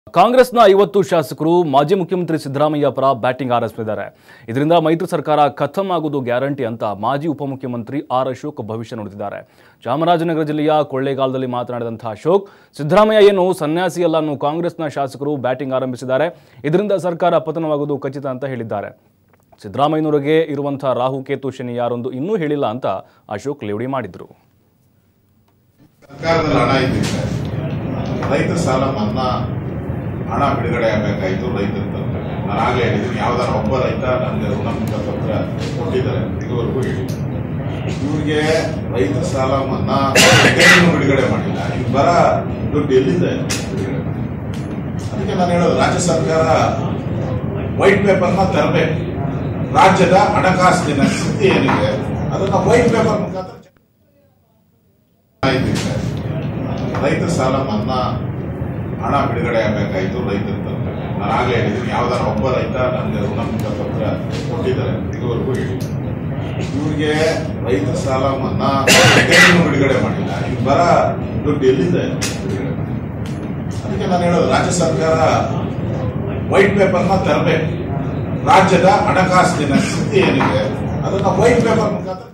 ಕಾಂಗ್ರೆಸ್ನ ಐವತ್ತು ಶಾಸಕರು ಮಾಜಿ ಮುಖ್ಯಮಂತ್ರಿ ಸಿದ್ದರಾಮಯ್ಯ ಪರ ಬ್ಯಾಟಿಂಗ್ ಆರಂಭಿಸಿದ್ದಾರೆ ಇದರಿಂದ ಮೈತ್ರಿ ಸರ್ಕಾರ ಖತಮ್ ಆಗುವುದು ಗ್ಯಾರಂಟಿ ಅಂತ ಮಾಜಿ ಉಪಮುಖ್ಯಮಂತ್ರಿ ಆರ್ ಅಶೋಕ್ ಭವಿಷ್ಯ ನುಡಿದಿದ್ದಾರೆ ಚಾಮರಾಜನಗರ ಜಿಲ್ಲೆಯ ಕೊಳ್ಳೇಗಾಲದಲ್ಲಿ ಮಾತನಾಡಿದಂತಹ ಅಶೋಕ್ ಸಿದ್ದರಾಮಯ್ಯ ಏನು ಸನ್ಯಾಸಿಯಲ್ಲ ಅನ್ನೋ ಕಾಂಗ್ರೆಸ್ನ ಶಾಸಕರು ಬ್ಯಾಟಿಂಗ್ ಆರಂಭಿಸಿದ್ದಾರೆ ಇದರಿಂದ ಸರ್ಕಾರ ಪತನವಾಗುವುದು ಖಚಿತ ಅಂತ ಹೇಳಿದ್ದಾರೆ ಸಿದ್ದರಾಮಯ್ಯನವರಿಗೆ ಇರುವಂತಹ ರಾಹುಕೇತು ಶನಿ ಯಾರೊಂದು ಇನ್ನೂ ಹೇಳಿಲ್ಲ ಅಂತ ಅಶೋಕ್ ಲೇವಡಿ ಮಾಡಿದ್ರು ಸರ್ಕಾರದಲ್ಲಿ ಹಣ ಇದ್ದಿದ್ರೆ ರೈತರ ಸಾಲ ಮನ್ನಾ ಹಣ ಬಿಡುಗಡೆ ಆಗಬೇಕಾಯ್ತು ರೈತರ ತನಕ ನಾನು ಆಗಲೇ ಹೇಳಿದ್ದೀನಿ ಯಾವ್ದಾರ ಒಬ್ಬ ರೈತ ನನಗೆ ಋಣಮುಕ್ತ ಪತ್ರ ಕೊಟ್ಟಿದ್ದಾರೆ ಇದುವರೆಗೂ ಹೇಳಿ ಇವ್ರಿಗೆ ರೈತರ ಸಾಲ ಮನ್ನಾ ಇನ್ನೂ ಬಿಡುಗಡೆ ಮಾಡಿಲ್ಲ ಈಗ ಬರ ದುಡ್ಡು ಎಲ್ಲಿದೆ ಬಿಡುಗಡೆ ಮಾಡಿ ಅದಕ್ಕೆ ನಾನು ಹೇಳೋದು ರಾಜ್ಯ ಸರ್ಕಾರ ವೈಟ್ ಪೇಪರ್ನ ತರಬೇಕು ರಾಜ್ಯದ ಹಣಕಾಸಿನ ಸ್ಥಿತಿ ಏನಿದೆ ಅದನ್ನ ವೈಟ್ ಪೇಪರ್ ಮುಖಾಂತರ ಇದ್ದಿದ್ರೆ ರೈತರ ಸಾಲ ಮನ್ನಾ ಹಣ ಬಿಡುಗಡೆ ಆಗಬೇಕಾಯ್ತು ರೈತರ ತನಕ ನಾನು ಆಗಲೇ ಹೇಳಿದ್ದೀನಿ ಯಾವ್ದಾರ ಒಬ್ಬ ರೈತ ನನಗೆ ಋಣಮುಕ್ತ ಪತ್ರ ಕೊಟ್ಟಿದ್ದಾರೆ ಇದುವರೆಗೂ ಹೇಳಿ ಇವ್ರಿಗೆ ರೈತರ ಸಾಲ ಮನ್ನಾ ಇನ್ನೂ ಬಿಡುಗಡೆ ಮಾಡಿಲ್ಲ ಈಗ ಬರ ದುಡ್ಡು ಎಲ್ಲಿದೆ ಬಿಡುಗಡೆ ಮಾಡಿ ಅದಕ್ಕೆ ನಾನು ಹೇಳೋದು ರಾಜ್ಯ ಸರ್ಕಾರ ವೈಟ್ ಪೇಪರ್ನ ತರಬೇಕು ರಾಜ್ಯದ ಹಣಕಾಸಿನ ಸ್ಥಿತಿ ಏನಿದೆ ಅದನ್ನ ವೈಟ್ ಪೇಪರ್ ಮುಖಾಂತರ